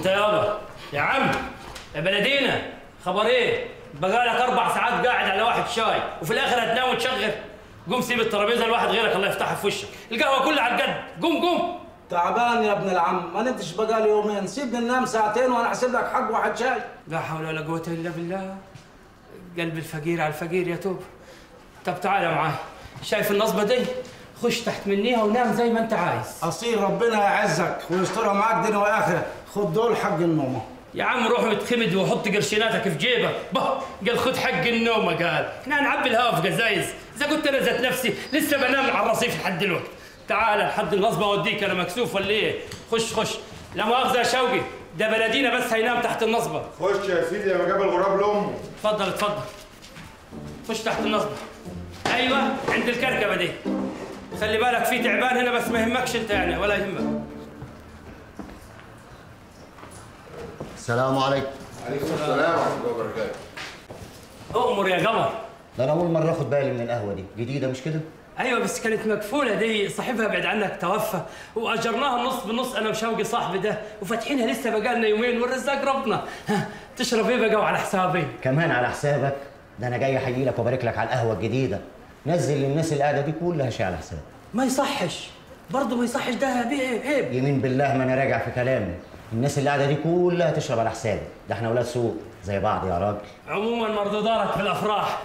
وانت يابا يا عم يا بلدينا خبر ايه بقالك اربع ساعات قاعد على واحد شاي وفي الاخر هتنام وتشغل قوم سيب الترابيزه لواحد غيرك الله يفتحها في وشك القهوه كلها على القد قوم قوم تعبان يا ابن العم ما نمتش بقالي يومين سيبني ننام ساعتين وانا احسب لك حق واحد شاي لا حول ولا قوه الا بالله قلب الفقير على الفقير يا توب طب تعالى معاي شايف النصبه دي خش تحت منيها ونام زي ما انت عايز اصيل ربنا يعزك ويسترها معاك دنيا واخره خد دول حق النومه يا عم روح متخمد وحط قرشيناتك في جيبك به قال خد حق النوم قال احنا نعبي الهواء في قزايز اذا كنت انا ذات نفسي لسه بنام على الرصيف لحد دلوقتي تعال لحد النصبه اوديك انا مكسوف ولا ايه خش خش لا مؤاخذه يا شوقي ده بلدينا بس هينام تحت النصبه خش يا سيدي يا جاب الغراب لامه اتفضل اتفضل خش تحت النصبه ايوه عند الكركبه دي خلي بالك في تعبان هنا بس ما يهمكش انت يعني ولا يهمك السلام عليكم عليكم السلام ورحمه الله وبركاته اؤمر يا قمر ده انا اول مره اخد بالي من القهوه دي جديده مش كده ايوه بس كانت مقفوله دي صاحبها بعد عنك توفى واجرناها نص بنص انا وشوقي صاحبي ده وفاتحينها لسه بقالنا يومين والرزاق ربنا ها تشرب ايه بقى وعلى حسابي كمان على حسابك ده انا جاي احيي لك وابارك لك على القهوه الجديده نزل للناس اللي قاعده دي كلها شيء على حسابك ما يصحش برضه ما يصحش ده عيب عيب يمين بالله ما انا راجع في كلامي الناس اللي قاعده دي كلها تشرب على حسابي ده احنا ولاد سوق زي بعض يا راجل عموما مردودارك في الافراح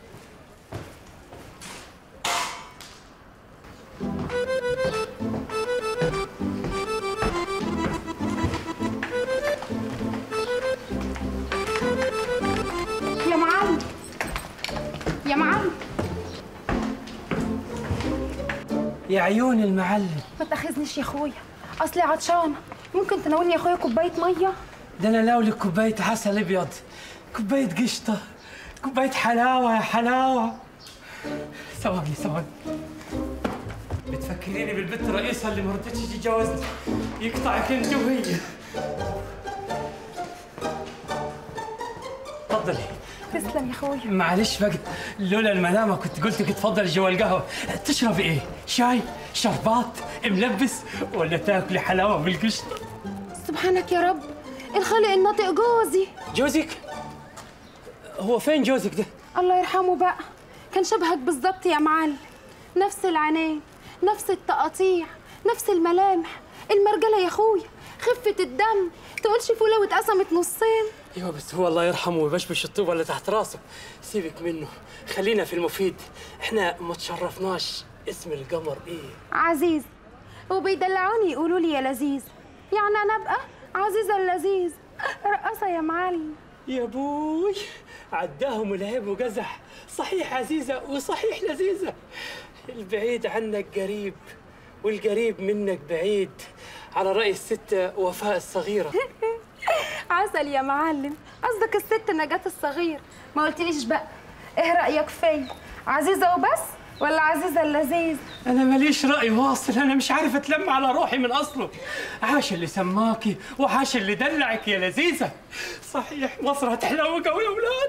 يا معلم يا معلم يا عيون المعلم ما تاخذنيش يا اخويا اصلي عطشانه ممكن تناولني يا اخويا كوبايه ميه ده انا لو لك كوبايه عسل ابيض كوبايه قشطه كوبايه حلاوه يا حلاوه ثواني ثواني بتفكريني بالبنت رئيسها اللي ما رضتش تتجوزني يقطعك انت وهي تفضلي تسلم يا اخويا معلش بقى لولا الملامه كنت قلت لك تفضل جوا القهوه تشربي ايه شاي شربات ملبس ولا تاكلي حلاوه بالقشطه سبحانك يا رب الخالق الناطق جوزي جوزك هو فين جوزك ده الله يرحمه بقى كان شبهك بالظبط يا معلم نفس العينين نفس التقاطيع نفس الملامح المرجله يا اخويا خفه الدم تقولش فوله واتقسمت نصين ايوه بس هو الله يرحمه ويبشبش الطوبه اللي تحت راسه سيبك منه خلينا في المفيد احنا ما تشرفناش اسم القمر ايه عزيز وبيدلعوني يقولوا لي يا لذيذ يعني انا ابقى عزيزه اللذيذ رقصه يا معلم يا بوي عداهم العيب وقزح صحيح عزيزة وصحيح لذيذة البعيد عنك قريب والقريب منك بعيد على رأي الست وفاء الصغيرة عسل يا معلم قصدك الست نجاة الصغير ما قلتليش بقى ايه رأيك فيا عزيزة وبس ولا عزيزة اللذيذ أنا ماليش رأي واصل أنا مش عارف أتلم على روحي من أصله عاش اللي سماكي وعاش اللي دلعك يا لذيذة صحيح مصر هتحلو قوي يا أولاد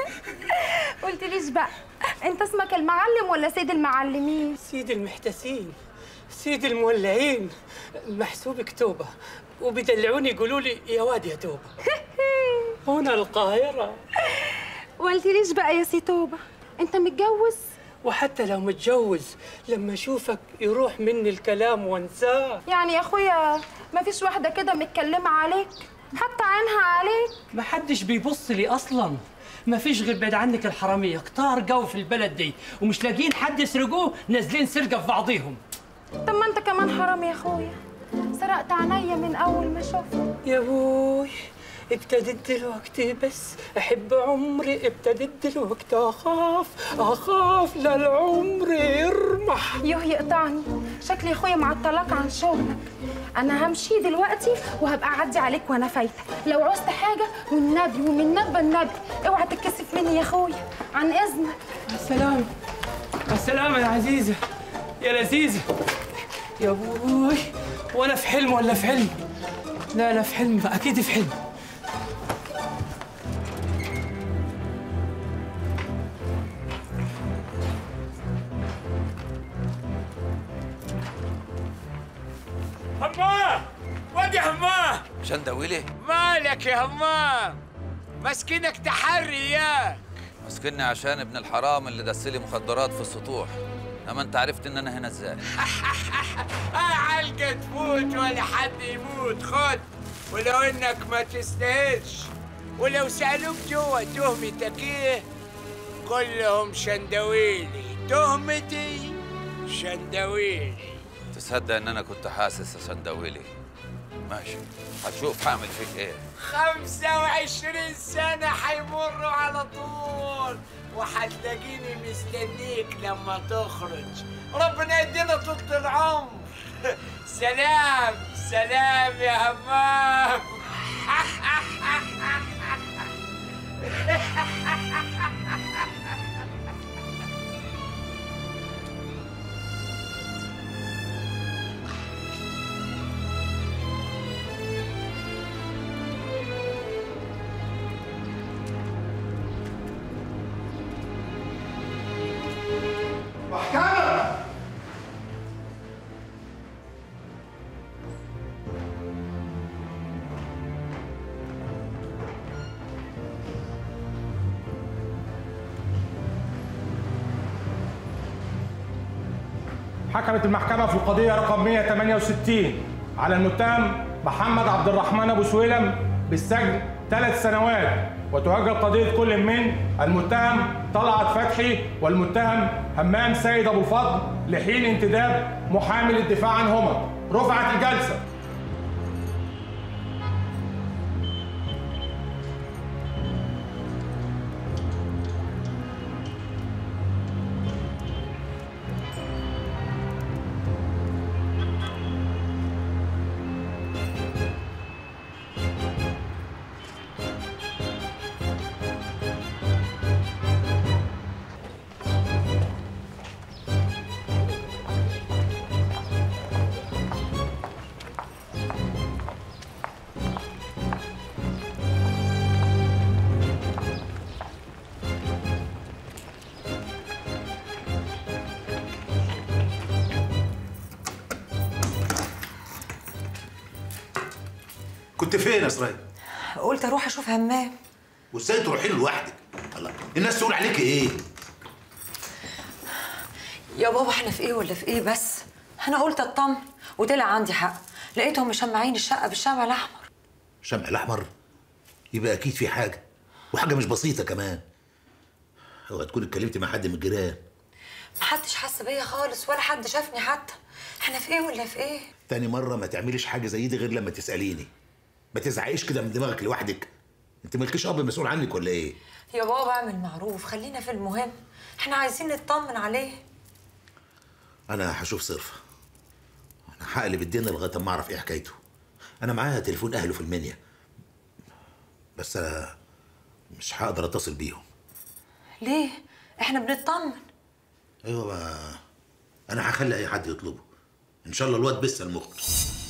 قلتليش بقى انت اسمك المعلم ولا سيد المعلمين سيد المحتسين سيد المولعين محسوبك توبة وبيدلعوني يقولوا لي يا واد يا توبة هنا القاهرة قلتليش بقى يا سي توبة انت متجوز وحتى لو متجوز لما اشوفك يروح مني الكلام وانساه يعني يا اخويا ما فيش واحدة كده متكلمة عليك حتى عينها عليك ما حدش بيبص لي اصلا ما فيش غير بعد عنك الحراميه كتار جو في البلد دي ومش لاقيين حد يسرقوه نازلين سرقه في بعضيهم طب ما انت كمان حرام يا اخويا سرقت عينيا من اول ما شفت يا بوي ابتدت دلوقتي بس احب عمري ابتدت دلوقتي اخاف اخاف للعمر يرمح يوه يقطعني شكلي يا اخويا معطلاك عن شغلك انا همشي دلوقتي وهبقى اعدي عليك وانا فايته لو عوزت حاجه والنبي ومن نبى النبي اوعى تتكسف مني يا اخويا عن اذنك السلام السلامة يا عزيزة يا لذيذة يا بوي وانا في حلم ولا في حلم لا لا في حلم اكيد في حلم هماه وادي هماه شندويلي مالك يا همام مسكينك تحري ياك مسكني عشان ابن الحرام اللي دسلي مخدرات في السطوح انما انت عرفت ان انا هنا ازاي آه علقة تفوت ولا حد يموت خد ولو انك ما تستاهلش ولو سألوك جوا تهمتك ايه قل لهم شندويلي تهمتي شندويلي تصدق ان انا كنت حاسس يا شندويلي ماشي هتشوف هعمل فيك ايه خمسة وعشرين سنة حيمروا على طول وحتلاقيني مستنيك لما تخرج ربنا يدينا طولة العمر سلام سلام يا همام محكمة حكمت المحكمة في القضية رقم 168 على المتهم محمد عبد الرحمن أبو سويلم بالسجن ثلاث سنوات وتؤجل قضية كل من المتهم طلعت فتحي والمتهم همام سيد أبو الفضل لحين انتداب محامي للدفاع عنهما رفعت الجلسة كنت فين يا سرايا؟ قلت اروح اشوف همام وازاي تروحي له لوحدك؟ الله الناس تقول عليك ايه؟ يا بابا احنا في ايه ولا في ايه بس انا قلت اطمن وطلع عندي حق لقيتهم مشمعين الشقه بالشمع الاحمر شمع الاحمر يبقى اكيد في حاجه وحاجه مش بسيطه كمان اوعى تكون اتكلمتي مع حد من الجيران محدش حس بيا خالص ولا حد شافني حتى احنا في ايه ولا في ايه تاني مره ما تعمليش حاجه زي دي غير لما تساليني ما تزعقيش كده من دماغك لوحدك انت مالكيش اب مسؤول عنك ولا ايه يا بابا اعمل معروف خلينا في المهم احنا عايزين نطمن عليه انا هشوف صرفه انا هقلب الدنيا لغايه اما اعرف ايه حكايته انا معايا تليفون اهله في المنيا بس انا مش هقدر اتصل بيهم ليه احنا بنطمن ايوه ما انا هخلي اي حد يطلبه ان شاء الله الواد بس المخلص